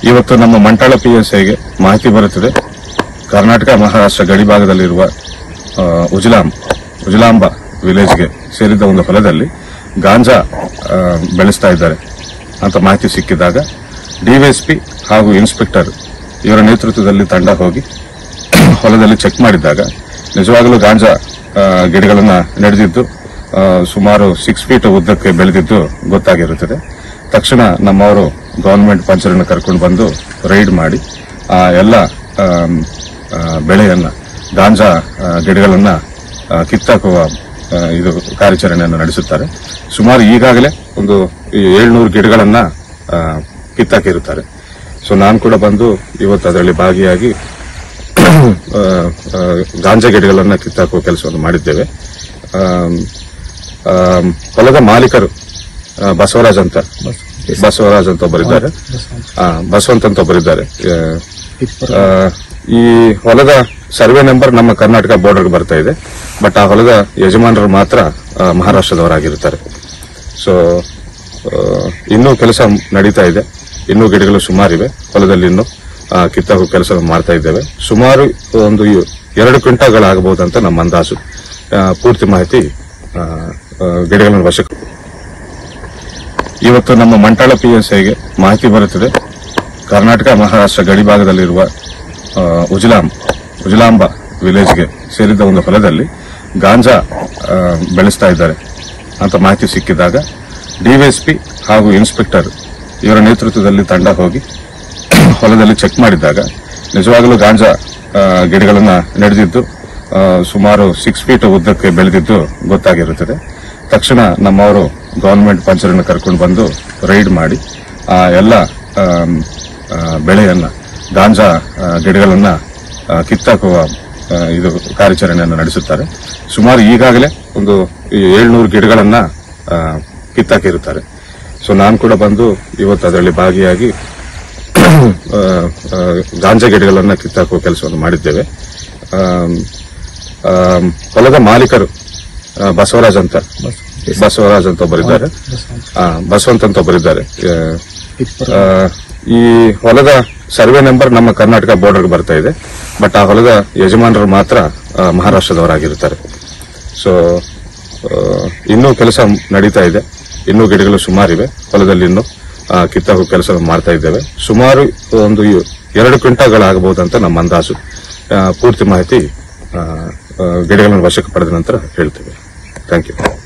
ಇವತ್ತು ನಮ್ಮ ಮಂಟಾಳ ಪಿಎಸ್ಐಗೆ ಮಾಹಿತಿ ಬರುತ್ತದೆ ಕರ್ನಾಟಕ ಮಹಾರಾಷ್ಟ್ರ ಗಡಿ ಭಾಗದಲ್ಲಿರುವ ಆ, ಉಜಿಲಾಂ ಉಜಿಲಾಂಬ ವಿಲೇಜ್ಗೆ ಸೇರಿದ ಒಂದು ಹೊಲದಲ್ಲಿ ಗಾಂಜಾ ಆ, ಬೆಳೆಸ್ತಾ ಇದ್ದಾರೆ ಅಂತ ಮಾಹಿತಿ ಸಿಕ್ಕಿದಾಗ ಡಿವೈಎಸ್ಪಿ ಹಾಗೂ ಇನ್ಸ್ಪೆಕ್ಟರ್ ಇವರ ನೇತೃತ್ವದಲ್ಲಿ ತಂಡ ಹೋಗಿ ಹೊಲದಲ್ಲಿ ಚೆಕ್ ಮಾಡಿದಾಗ ನಿಜವಾಗಲೂ ಗಾಂಜಾ ಆ, ಗಿಡಗಳನ್ನ ನಡೆದಿದ್ದು ಆ, ಸುಮಾರು ಸಿಕ್ಸ್ ಫೀಟ್ ಉದ್ದಕ್ಕೆ ಬೆಳೆದಿದ್ದು ಗೊತ್ತಾಗಿರುತ್ತದೆ ತಕ್ಷಣ ನಮ್ಮವರು ಗವರ್ನಮೆಂಟ್ ಪಂಚರನ್ನು ಕರ್ಕೊಂಡು ಬಂದು ರೈಡ್ ಮಾಡಿ ಆ ಎಲ್ಲ ಆಮ್, ಆ, ಬೆಳೆಯನ್ನ ಗಾಂಜಾ ಆ, ಗಿಡಗಳನ್ನ ಆ, ಕಿತ್ತಾಕುವ ಆ, ಇದು ಕಾರ್ಯಾಚರಣೆಯನ್ನು ನಡೆಸುತ್ತಾರೆ ಸುಮಾರು ಈಗಾಗಲೇ ಒಂದು ಏಳ್ನೂರು ಗಿಡಗಳನ್ನ ಆ, ಕಿತ್ತಾಕಿರುತ್ತಾರೆ ಸೊ ನಾನು ಕೂಡ ಬಂದು ಇವತ್ತು ಅದರಲ್ಲಿ ಭಾಗಿಯಾಗಿ ಆ, ಆ, ಗಾಂಜಾ ಗಿಡಗಳನ್ನ ಕಿತ್ತಾಕುವ ಕೆಲಸವನ್ನು ಮಾಡಿದ್ದೇವೆ ಆಮ್, ಆಮ್, ಹೊಲದ ಮಾಲೀಕರು ಆ, ಬಸವರಾಜ್ ಅಂತ ಬಸವರಾಜ್ ಅಂತ ಒಬ್ಬರಿದ್ದಾರೆ ಆ, ಬಸವಂತ್ ಅಂತ ಒಬ್ಬರಿದ್ದಾರೆ ಆ, ಆ, ಈ ಹೊಲದ ಸರ್ವೆ ನಂಬರ್ ನಮ್ಮ ಕರ್ನಾಟಕ ಬಾರ್ಡರ್ ಬರ್ತಾ ಇದೆ ಬಟ್ ಆ ಹೊಲದ ಯಜಮಾನರು ಮಾತ್ರ ಆ, ಮಹಾರಾಷ್ಟ್ರದವರಾಗಿರುತ್ತಾರೆ ಸೊ ಇನ್ನೂ ಕೆಲಸ ನಡೀತಾ ಇದೆ ಇನ್ನೂ ಗಿಡಗಳು ಸುಮಾರಿವೆ ಹೊಲದಲ್ಲಿ ಇನ್ನೂ ಆ, ಕಿತ್ತಾಕುವ ಕೆಲಸ ಮಾಡ್ತಾ ಇದ್ದೇವೆ ಸುಮಾರು ಒಂದು ಯು- ಎರಡು ಕ್ವಿಂಟಾಲ್ಗಳಾಗಬಹುದಂತ ನಮ್ಮ ಅಂದಾಜು ಆ, ಪೂರ್ತಿ ಮಾಹಿತಿ ಆ, ಆ, ಗಿಡಗಳನ್ನು ವಶಕ್ಕೆ ಇವತ್ತು ನಮ್ಮ ಮಂಟಾಳ ಪಿಎಸ್ಐಗೆ ಮಾಹಿತಿ ಬರುತ್ತದೆ ಕರ್ನಾಟಕ ಮಹಾರಾಷ್ಟ್ರ ಗಡಿ ಭಾಗದಲ್ಲಿರುವ ಆ, ಉಜಿಲಾಂ ಉಜಿಲಾಂಬ ವಿಲೇಜ್ಗೆ ಸೇರಿದ ಒಂದು ಹೊಲದಲ್ಲಿ ಗಾಂಜಾ ಆ, ಬೆಳೆಸ್ತಾ ಇದ್ದಾರೆ ಅಂತ ಮಾಹಿತಿ ಸಿಕ್ಕಿದಾಗ ಡಿವೈಎಸ್ಪಿ ಹಾಗೂ ಇನ್ಸ್ಪೆಕ್ಟರ್ ಇವರ ನೇತೃತ್ವದಲ್ಲಿ ತಂಡ ಹೋಗಿ ಹೊಲದಲ್ಲಿ ಚೆಕ್ ಮಾಡಿದಾಗ ನಿಜವಾಗಲೂ ಗಾಂಜಾ ಆ, ಗಿಡಗಳನ್ನ ನಡೆದಿದ್ದು ಆ, ಸುಮಾರು ಸಿಕ್ಸ್ ಫೀಟ್ ಉದ್ದಕ್ಕೆ ಬೆಳೆದಿದ್ದು ಗೊತ್ತಾಗಿರುತ್ತದೆ ತಕ್ಷಣ ನಮ್ಮವರು ಗವರ್ನಮೆಂಟ್ ಪಂಚರನ್ನು ಕರ್ಕೊಂಡು ಬಂದು ರೈಡ್ ಮಾಡಿ ಆ ಎಲ್ಲ ಆಮ್, ಆ, ಬೆಳೆಯನ್ನ ಗಾಂಜಾ ಆ, ಗಿಡಗಳನ್ನ ಆ, ಕಿತ್ತಾಕುವ ಆ, ಇದು ಕಾರ್ಯಾಚರಣೆಯನ್ನು ನಡೆಸುತ್ತಾರೆ ಸುಮಾರು ಈಗಾಗಲೇ ಒಂದು ಏಳ್ನೂರು ಗಿಡಗಳನ್ನ ಆ, ಕಿತ್ತಾಕಿರುತ್ತಾರೆ ಸೊ ನಾನು ಕೂಡ ಬಂದು ಇವತ್ತು ಅದರಲ್ಲಿ ಭಾಗಿಯಾಗಿ ಆ, ಆ, ಗಾಂಜಾ ಗಿಡಗಳನ್ನ ಕಿತ್ತಾಕುವ ಕೆಲಸವನ್ನು ಮಾಡಿದ್ದೇವೆ ಆಮ್, ಆಮ್, ಹೊಲದ ಮಾಲೀಕರು ಆ, ಬಸವರಾಜ್ ಅಂತ ಬಸವರಾಜ್ ಅಂತ ಒಬ್ಬರಿದ್ದಾರೆ ಆ, ಬಸವಂತ್ ಅಂತ ಒಬ್ಬರಿದ್ದಾರೆ ಆ, ಆ, ಈ ಹೊಲದ ಸರ್ವೆ ನಂಬರ್ ನಮ್ಮ ಕರ್ನಾಟಕ ಬಾರ್ಡರ್ ಬರ್ತಾ ಇದೆ ಬಟ್ ಆ ಹೊಲದ ಯಜಮಾನರು ಮಾತ್ರ ಆ, ಮಹಾರಾಷ್ಟ್ರದವರಾಗಿರುತ್ತಾರೆ ಸೊ ಇನ್ನೂ ಕೆಲಸ ನಡೀತಾ ಇದೆ ಇನ್ನೂ ಗಿಡಗಳು ಸುಮಾರಿವೆ ಹೊಲದಲ್ಲಿ ಇನ್ನೂ ಆ, ಕಿತ್ತಾಕುವ ಕೆಲಸ ಮಾಡ್ತಾ ಇದ್ದೇವೆ ಸುಮಾರು ಒಂದು ಯು- ಎರಡು ಕ್ವಿಂಟಾಲ್ಗಳಾಗಬಹುದಂತ ನಮ್ಮ ಅಂದಾಜು ಆ, ಪೂರ್ತಿ ಮಾಹಿತಿ ಆ, ಆ, ಗಿಡಗಳನ್ನು ವಶಕ್ಕೆ ಪಡೆದ ನಂತರ ಹೇಳ್ತೇವೆ ಥ್ಯಾಂಕ್ ಯು